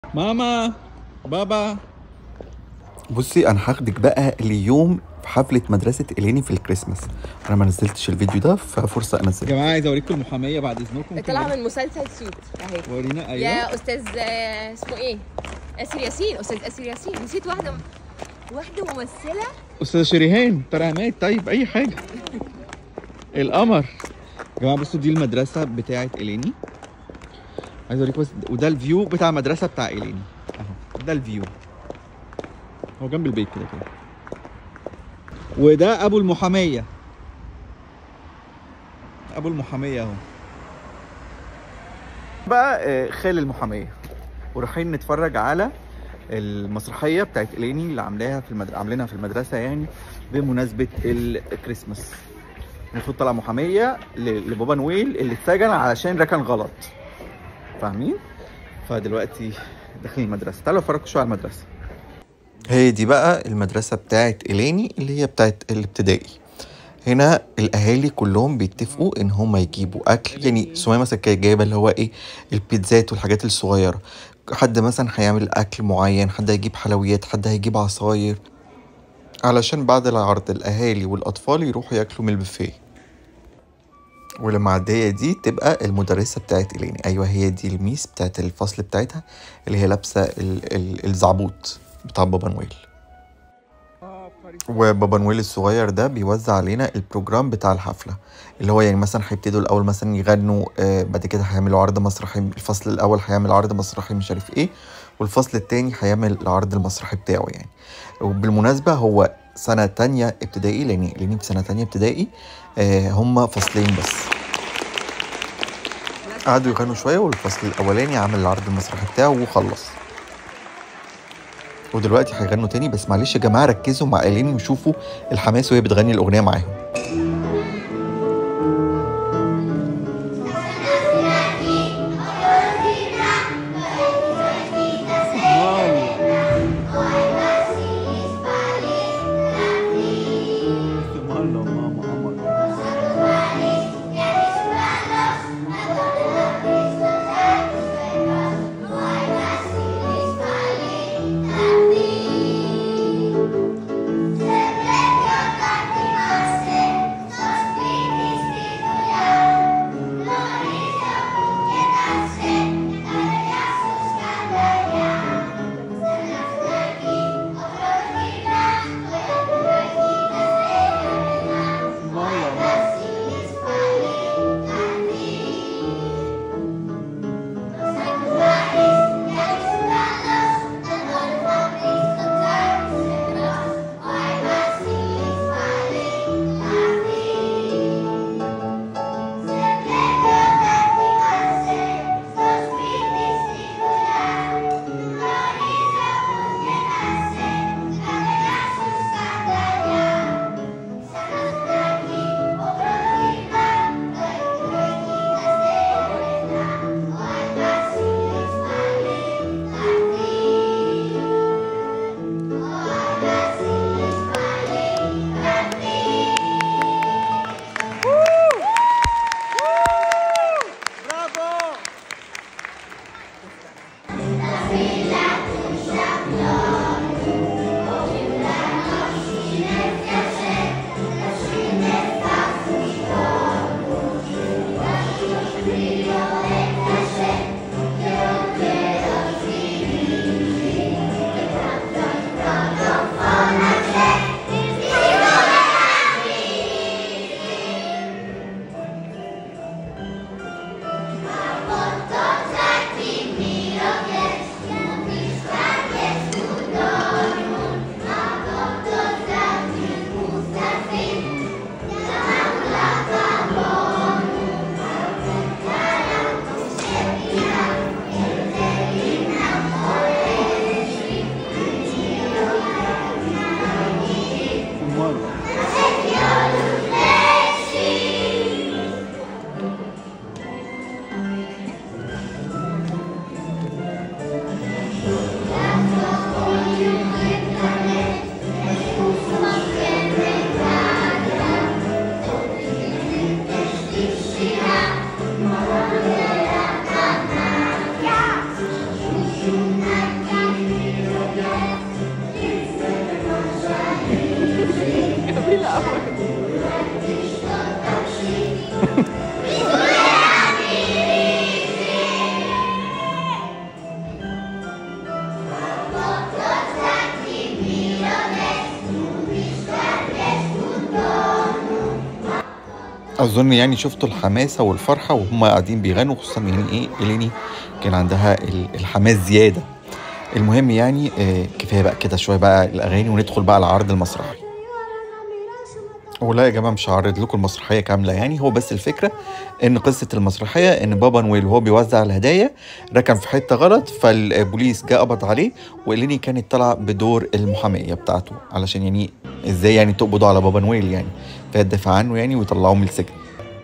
ماما بابا بصي انا هاخدك بقى ليوم في حفله مدرسه اليني في الكريسماس انا ما نزلتش الفيديو ده ففرصه يا انزله جماعه عايز اوريكم المحاميه بعد اذنكم طالعه كده. من مسلسل سوت اهي ورينا ايوه يا استاذ آه، اسمه ايه اسر ياسين استاذ اسر ياسين نسيت واحده واحده ممثله استاذ شريهان ترى عماد طيب اي حاجه القمر يا جماعه بصوا دي المدرسه بتاعه اليني عايز اوريكم بس وده الفيو بتاع المدرسه بتاع اليني اهو ده الفيو هو جنب البيت كده كده وده ابو المحاميه ابو المحاميه اهو بقى آه، خال المحاميه ورايحين نتفرج على المسرحيه بتاعت اليني اللي عاملاها في المد... عاملينها في المدرسه يعني بمناسبه الكريسماس المفروض طالعه محاميه ل... لبابا نويل اللي اتسجن علشان ركن غلط فاهمين فدلوقتي داخلين المدرسه تعالوا اتفرجوا شويه على المدرسه هي دي بقى المدرسه بتاعت اليني اللي هي بتاعت الابتدائي هنا الاهالي كلهم بيتفقوا ان هم يجيبوا اكل يعني سمية مثلا كانت جايبه اللي هو ايه البيتزات والحاجات الصغيره حد مثلا هيعمل اكل معين حد هيجيب حلويات حد هيجيب عصاير علشان بعد العرض الاهالي والاطفال يروحوا ياكلوا من البوفيه والمعدية دي تبقى المدرسة بتاعت إليني أيوة هي دي الميس بتاعت الفصل بتاعتها اللي هي لابسة ال- ال- الزعبوط بتاع بابا نويل وبابا نويل الصغير ده بيوزع علينا البروجرام بتاع الحفلة اللي هو يعني مثلا هيبتدوا الأول مثلا يغنوا آه بعد كده هيعملوا عرض مسرحي الفصل الأول هيعمل عرض مسرحي مش عارف إيه والفصل التاني هيعمل العرض المسرحي بتاعه يعني وبالمناسبة هو سنة تانية ابتدائي لأن لأني في سنة تانية ابتدائي آه هم فصلين بس قعدوا يغنوا شوية والفصل الأولاني عمل العرض المسرحي بتاعه وخلص ودلوقتي هيغنوا تاني بس معلش يا جماعة ركزوا مع إليني وشوفوا الحماس وهي بتغني الأغنية معاهم اظن يعني شفتوا الحماسه والفرحه وهم قاعدين بيغنوا خصوصا يعني ايه اليني كان عندها ال- الحماس زياده المهم يعني آه، كفايه بقى كده شويه بقى الاغاني وندخل بقى على العرض المسرحي ولا يا جماعه مش هعرض لكم المسرحيه كامله يعني هو بس الفكره ان قصه المسرحيه ان بابا نويل وهو بيوزع الهدايا ركن في حته غلط فالبوليس جه قبض عليه واليني كانت طالعه بدور المحاميه بتاعته علشان يعني ازاي يعني تقبضوا على بابا نويل يعني فيدافع عنه يعني ويطلعوه من السجن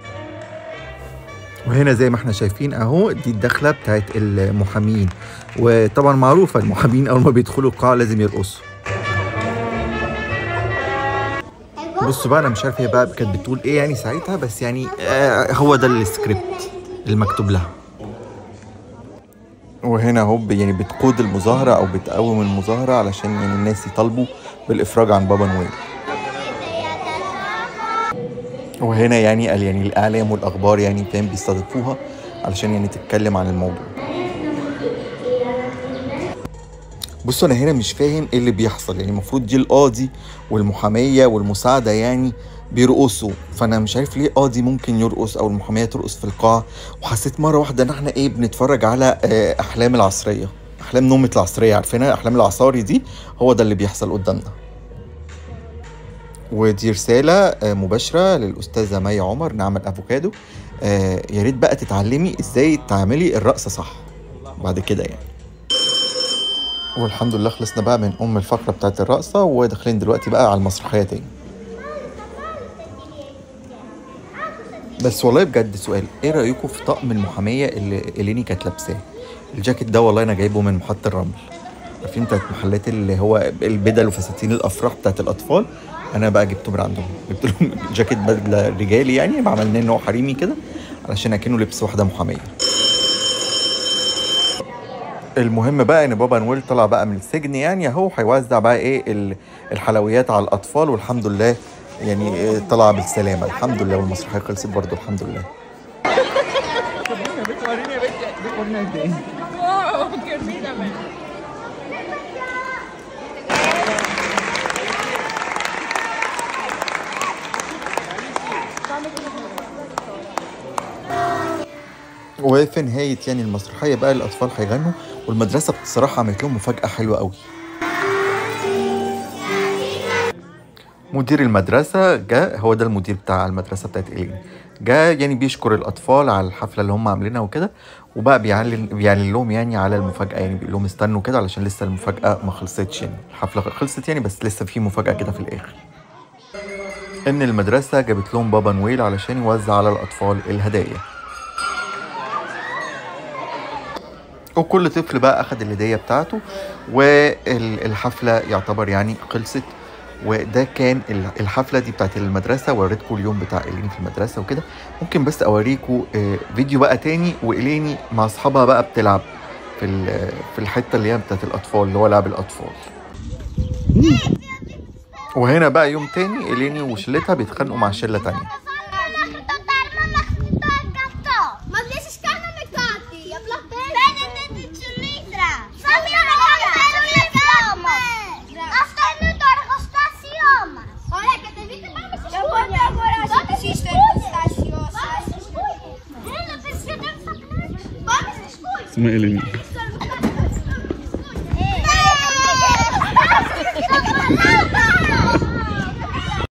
وهنا زي ما احنا شايفين اهو دي الدخله بتاعت المحامين وطبعا معروفه المحامين اول ما بيدخلوا القاعه لازم يرقصوا بصوا بقى انا مش عارف هي بقى كانت بتقول ايه يعني ساعتها بس يعني آه هو ده السكريبت المكتوب لها وهنا اهو ب- يعني بتقود المظاهره او بتقوم المظاهره علشان يعني الناس يطالبوا بالافراج عن بابا نويل وهنا يعني قال يعني الاعلام والاخبار يعني فاهم بيستضيفوها علشان يعني تتكلم عن الموضوع بصوا انا هنا مش فاهم ايه اللي بيحصل يعني المفروض دي القاضي والمحاميه والمساعده يعني بيرقصوا فانا مش عارف ليه قاضي ممكن يرقص او المحاميه ترقص في القاعه وحسيت مره واحده ان احنا ايه بنتفرج على آه، احلام العصريه احلام نومه العصريه عارفينها احلام العصاري دي هو ده اللي بيحصل قدامنا ودي رسالة آه، مباشرة للأستاذة مي عمر نعمل أفوكادو آه، يا ريت بقى تتعلمي إزاي تعملي الرقصة صح بعد كده يعني والحمد لله خلصنا بقى من أم الفقرة بتاعت الرقصة وداخلين دلوقتي بقى على المسرحية تاني بس والله بجد سؤال ايه رأيكم في طقم المحامية اللي إليني كانت لابساه الجاكيت ده والله انا جايبه من محطة الرمل عارفين بتاعت محلات اللي هو البدل وفساتين الافراح بتاعت الاطفال انا بقى جبته من عندهم جبت لهم جاكيت بدله رجالي يعني عملناه ان هو حريمي كده علشان اكنه لبس واحده محاميه المهم بقى ان بابا نويل طلع بقى من السجن يعني اهو هيوزع بقى ايه ال- الحلويات على الاطفال والحمد لله يعني إيه طلع بالسلامه الحمد لله والمسرحيه خلصت برضه الحمد لله Wow, qué linda, man. وفي نهاية يعني المسرحية بقى الأطفال هيغنوا والمدرسة بصراحة عملت لهم مفاجأة حلوة قوي مدير المدرسة جاء هو ده المدير بتاع المدرسة بتاعت إيلين جاء يعني بيشكر الأطفال على الحفلة اللي هم عاملينها وكده وبقى بيعلن بيعلن لهم يعني على المفاجأة يعني بيقول لهم استنوا كده علشان لسه المفاجأة ما خلصتش يعني الحفلة خلصت يعني بس لسه في مفاجأة كده في الآخر إن المدرسة جابت لهم بابا نويل علشان يوزع على الأطفال الهدايا وكل طفل بقى اخد الهديه بتاعته والحفله يعتبر يعني خلصت وده كان ال- الحفله دي بتاعت المدرسه وريتكم اليوم بتاع اليني في المدرسه وكده ممكن بس اوريكم آه، فيديو بقى تاني واليني مع اصحابها بقى بتلعب في ال- في الحته اللي هي بتاعت الاطفال اللي هو لعب الاطفال وهنا بقى يوم تاني اليني وشلتها بيتخانقوا مع شله تانية Ma riesci a scarne catti? A Bene, ti litra. Fammi una cosa di cama. Остальную дорого стасиома. Olha, que tem vida para me Eu vou ver agora se existe stasios. Vamos, escuta. Ela precisa de um sacanagem. Vamos, escuta. اسمها إليني